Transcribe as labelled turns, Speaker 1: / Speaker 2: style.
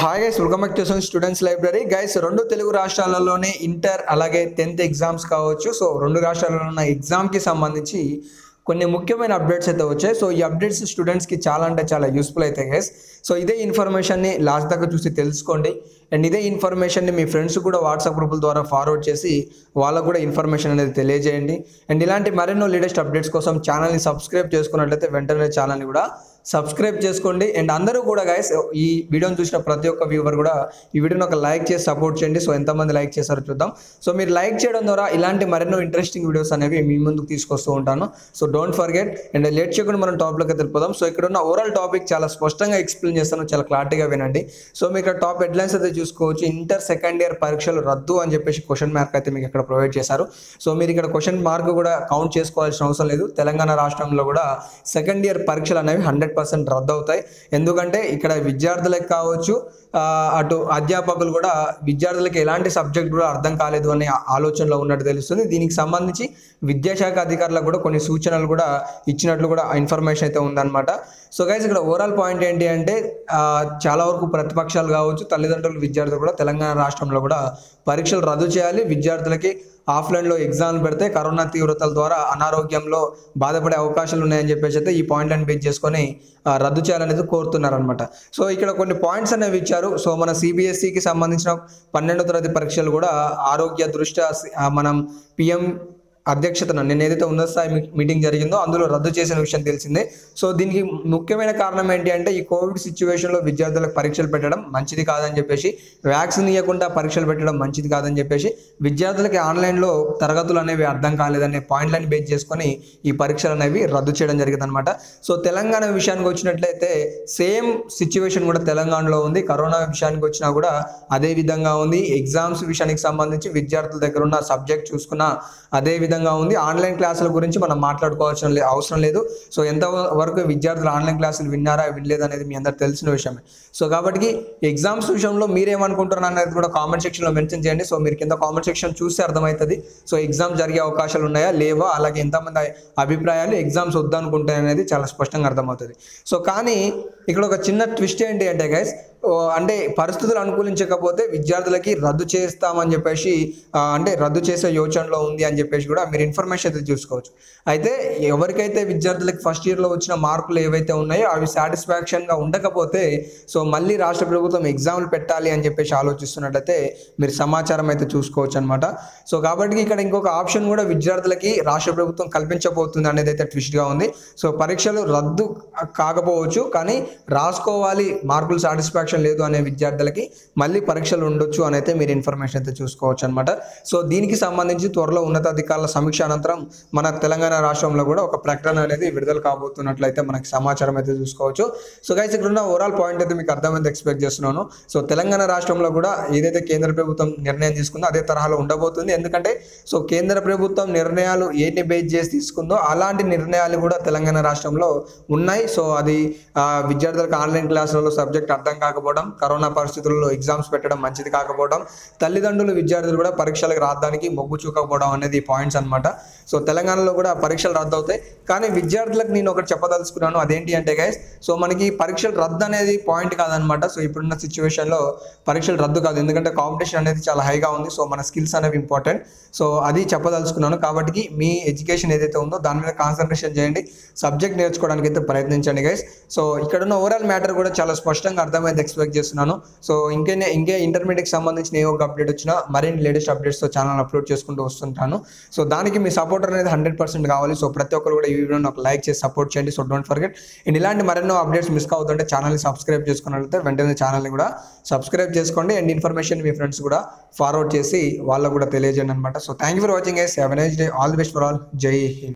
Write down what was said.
Speaker 1: hi guys welcome back to students library guys రెండు తెలుగు రాష్ట్రాలలోనే inter అలాగే టెన్త్ ఎగ్జామ్స్ కావచ్చు సో రెండు రాష్ట్రాలలో ఉన్న ఎగ్జామ్కి సంబంధించి కొన్ని ముఖ్యమైన అప్డేట్స్ అయితే వచ్చాయి సో ఈ అప్డేట్స్ స్టూడెంట్స్కి చాలా అంటే చాలా యూస్ఫుల్ అవుతాయి గైస్ సో ఇదే ఇన్ఫర్మేషన్ని లాస్ట్ దాకా చూసి తెలుసుకోండి అండ్ ఇదే ఇన్ఫర్మేషన్ని మీ ఫ్రెండ్స్ కూడా వాట్సాప్ గ్రూపుల ద్వారా ఫార్వర్డ్ చేసి వాళ్ళకు కూడా ఇన్ఫర్మేషన్ అనేది తెలియజేయండి అండ్ ఇలాంటి మరెన్నో లేటెస్ట్ అప్డేట్స్ కోసం ఛానల్ని సబ్స్క్రైబ్ చేసుకున్నట్లయితే వెంటనే ఛానల్ని కూడా సబ్స్క్రైబ్ చేసుకోండి అండ్ అందరూ కూడా గైస్ ఈ వీడియోని చూసిన ప్రతి ఒక్క వ్యూవర్ కూడా ఈ వీడియోని ఒక లైక్ చేసి సపోర్ట్ చేయండి సో ఎంతమంది లైక్ చేస్తారో చూద్దాం సో మీరు లైక్ చేయడం ద్వారా ఇలాంటి మరెన్నో ఇంట్రెస్టింగ్ వీడియోస్ అనేవి మీ ముందుకు తీసుకొస్తూ ఉంటాను so don't forget and late చేయకుండా మనం టాపిక్లోకి తెలిపోదాం సో ఇక్కడ ఉన్న ఓవరాల్ టాపిక్ చాలా స్పష్టంగా ఎక్స్ప్లెయిన్ చేస్తాను చాలా క్లారిటీగా వినండి సో మీకు ఇక్కడ టాప్ హెడ్లైన్స్ అయితే చూసుకోవచ్చు ఇంటర్ సెకండ్ ఇయర్ పరీక్షలు రద్దు అని చెప్పేసి క్వశ్చన్ మార్క్ అయితే మీకు ఇక్కడ ప్రొవైడ్ చేశారు సో మీరు ఇక్కడ క్వశ్చన్ మార్క్ కూడా కౌంట్ చేసుకోవాల్సిన అవసరం లేదు తెలంగాణ రాష్ట్రంలో కూడా సెకండ్ ఇయర్ పరీక్షలు అనేవి హండ్రెడ్ పర్సెంట్ రద్దు అవుతాయి ఎందుకంటే ఇక్కడ విద్యార్థులకు కావచ్చు ఆ, అటు అధ్యాపకులు కూడా విద్యార్థులకు ఎలాంటి సబ్జెక్ట్ కూడా అర్థం కాలేదు అనే ఆలోచనలో ఉన్నట్టు తెలుస్తుంది దీనికి సంబంధించి విద్యాశాఖ అధికారులకు కూడా కొన్ని సూచనలు కూడా ఇచ్చినట్లు కూడా ఇన్ఫర్మేషన్ అయితే ఉందన్నమాట సో గైస్ ఇక్కడ ఓవరాల్ పాయింట్ ఏంటి అంటే ఆ, చాలా వరకు ప్రతిపక్షాలు కావచ్చు తల్లిదండ్రులు విద్యార్థులు కూడా తెలంగాణ రాష్ట్రంలో కూడా పరీక్షలు రద్దు చేయాలి విద్యార్థులకి ఆఫ్లైన్లో ఎగ్జామ్లు పెడితే కరోనా తీవ్రతల ద్వారా అనారోగ్యంలో బాధపడే అవకాశాలు ఉన్నాయని చెప్పేసి అయితే ఈ పాయింట్లను బేస్ చేసుకొని ఆ, రద్దు చేయాలనేది కోరుతున్నారనమాట సో ఇక్కడ కొన్ని పాయింట్స్ అనేవి ఇచ్చారు సో మన సిబిఎస్ఈకి సంబంధించిన పన్నెండో తరగతి పరీక్షలు కూడా ఆరోగ్య దృష్ట్యా ఆ, మనం పిఎం అధ్యక్షతన నేను ఏదైతే ఉన్నత స్థాయి మీ- మీటింగ్ జరిగిందో అందులో రద్దు చేసిన విషయం తెలిసిందే సో దీనికి ముఖ్యమైన కారణం ఏంటి అంటే ఈ కోవిడ్ సిచ్యువేషన్లో విద్యార్థులకు పరీక్షలు పెట్టడం మంచిది కాదని చెప్పేసి వ్యాక్సిన్ ఇవ్వకుండా పరీక్షలు పెట్టడం మంచిది కాదని చెప్పేసి విద్యార్థులకి ఆన్లైన్లో తరగతులు అనేవి అర్థం కాలేదనే పాయింట్లను బేస్ చేసుకొని ఈ పరీక్షలు అనేవి రద్దు చేయడం జరిగింది అనమాట సో తెలంగాణ విషయానికి వచ్చినట్లయితే సేమ్ సిచ్యువేషన్ కూడా తెలంగాణలో ఉంది కరోనా విషయానికి వచ్చినా కూడా అదే విధంగా ఉంది ఎగ్జామ్స్ విషయానికి సంబంధించి విద్యార్థుల దగ్గర ఉన్న సబ్జెక్ట్ చూసుకున్నా అదే విధంగా ఉంది ఆన్లైన్ క్లాసుల గురించి మనం మాట్లాడుకోవాల్సిన లే- అవసరం లేదు సో ఎంత వరకు విద్యార్థులు ఆన్లైన్ క్లాసులు విన్నారా వినలేదు అనేది మీ అందరికి తెలిసిన విషయమే సో కాబట్టి ఎగ్జామ్స్ విషయంలో మీరేమనుకుంటున్నారు అనేది కూడా కామెంట్ సెక్షన్లో మెన్షన్ చేయండి సో మీరు కింద కామెంట్ సెక్షన్ చూస్తే అర్థమవుతుంది సో ఎగ్జామ్ జరిగే అవకాశాలు ఉన్నాయా లేవా అలాగే ఎంతమంది అభిప్రాయాలు ఎగ్జామ్స్ వద్దనుకుంటాయి అనేది చాలా స్పష్టంగా అర్థమవుతుంది సో కానీ ఇక్కడ ఒక చిన్న ట్విస్ట్ ఏంటి అంటే గైస్ అంటే పరిస్థితులు అనుకూలించకపోతే విద్యార్థులకి రద్దు చేస్తామని చెప్పేసి ఆ, అంటే రద్దు చేసే యోచనలో ఉంది అని చెప్పేసి కూడా మీరు ఇన్ఫర్మేషన్ అయితే చూసుకోవచ్చు అయితే ఎవరికైతే విద్యార్థులకి ఫస్ట్ ఇయర్లో వచ్చిన మార్కులు ఏవైతే ఉన్నాయో అవి సాటిస్ఫాక్షన్గా ఉండకపోతే సో మళ్ళీ రాష్ట్ర ప్రభుత్వం ఎగ్జామ్లు పెట్టాలి అని చెప్పేసి ఆలోచిస్తున్నట్లయితే మీరు సమాచారం అయితే చూసుకోవచ్చు అనమాట సో కాబట్టి ఇక్కడ ఇంకొక ఆప్షన్ కూడా విద్యార్థులకి రాష్ట్ర ప్రభుత్వం కల్పించబోతుంది అనేది అయితే ట్విస్ట్గా ఉంది సో పరీక్షలు రద్దు కాకపోవచ్చు కానీ రాసుకోవాలి మార్కులు సాటిస్ఫాక్షన్ లేదు అనే విద్యార్థులకి మళ్ళీ పరీక్షలు ఉండొచ్చు అని అయితే మీరు ఇన్ఫర్మేషన్ అయితే చూసుకోవచ్చు అనమాట సో దీనికి సంబంధించి త్వరలో ఉన్నతాధికారుల సమీక్ష అనంతరం మన తెలంగాణ రాష్ట్రంలో కూడా ఒక ప్రకటన అనేది విడుదల కాబోతున్నట్లయితే మనకి సమాచారం అయితే చూసుకోవచ్చు సో గైస్ ఇక్కడ ఉన్న ఓవరాల్ పాయింట్ అయితే మీకు అర్థమైంది ఎక్స్పెక్ట్ చేస్తున్నాను సో తెలంగాణ రాష్ట్రంలో కూడా ఏదైతే కేంద్ర ప్రభుత్వం నిర్ణయం తీసుకుందో అదే తరహాలో ఉండబోతుంది ఎందుకంటే సో కేంద్ర ప్రభుత్వం నిర్ణయాలు ఏంటి బేస్ చేసి తీసుకుందో అలాంటి నిర్ణయాలు కూడా తెలంగాణ రాష్ట్రంలో ఉన్నాయి సో అది ఆ, విద్యార్థులకు ఆన్లైన్ క్లాసులలో సబ్జెక్ట్ అర్థం కాకపోవడం కరోనా పరిస్థితుల్లో ఎగ్జామ్స్ పెట్టడం మంచిది కాకపోవడం తల్లిదండ్రులు విద్యార్థులు కూడా పరీక్షలకు రావడానికి మొగ్గు చూకపోవడం అనేది పాయింట్స్ అన్నమాట సో తెలంగాణలో కూడా పరీక్షలు రద్దు అవుతాయి కానీ విద్యార్థులకు నేను ఒకటి చెప్పదలుచుకున్నాను అదేంటి అంటే గైస్ సో మనకి పరీక్షలు రద్దు అనేది పాయింట్ కాదనమాట సో ఇప్పుడున్న సిచ్యువేషన్లో పరీక్షలు రద్దు కాదు ఎందుకంటే కాంపిటీషన్ అనేది చాలా హైగా ఉంది సో మన స్కిల్స్ అనేవి ఇంపార్టెంట్ సో అది చెప్పదలుచుకున్నాను కాబట్టి మీ ఎడ్యుకేషన్ ఏదైతే ఉందో దాని మీద కాన్సన్ట్రేషన్ చేయండి సబ్జెక్ట్ నేర్చుకోవడానికి అయితే ప్రయత్నించండి గైస్ సో ఇక్కడ ఉన్న ఓవరాల్ మ్యాటర్ కూడా చాలా స్పష్టంగా అర్థమైంది ఎక్స్పెక్ట్ చేస్తున్నాను సో ఇంకే ఇంకే ఇంటర్మీడియట్కి సంబంధించిన ఏ ఒక అప్డేట్ వచ్చినా మరిన్ని లేటెస్ట్ అప్డేట్స్తో ఛానల్ అప్లోడ్ చేసుకుంటూ వస్తుంటాను సో దానికి మీ సపోర్ట్ అనేది హండ్రెడ్ పర్సెంట్ కావాలి సో ప్రతి ఒక్కరు కూడా ఈ వీడియోని ఒక లైక్ చేసి సపోర్ట్ చేయండి సో డోంట్ ఫర్గెట్ అండ్ ఇలాంటి మరెన్నో అప్డేట్స్ మిస్ అవుతుంటే ఛానల్ని సబ్స్క్రైబ్ చేసుకున్నట్లయితే వెంటనే ఛానల్ని కూడా సబ్స్క్రైబ్ చేసుకోండి అండ్ ఇన్ఫర్మేషన్ మీ ఫ్రెండ్స్ కూడా ఫార్వర్డ్ చేసి వాళ్ళకు కూడా తెలియజేయండి అనమాట so thank you for watching yes have nice day all the best for all జై హింద్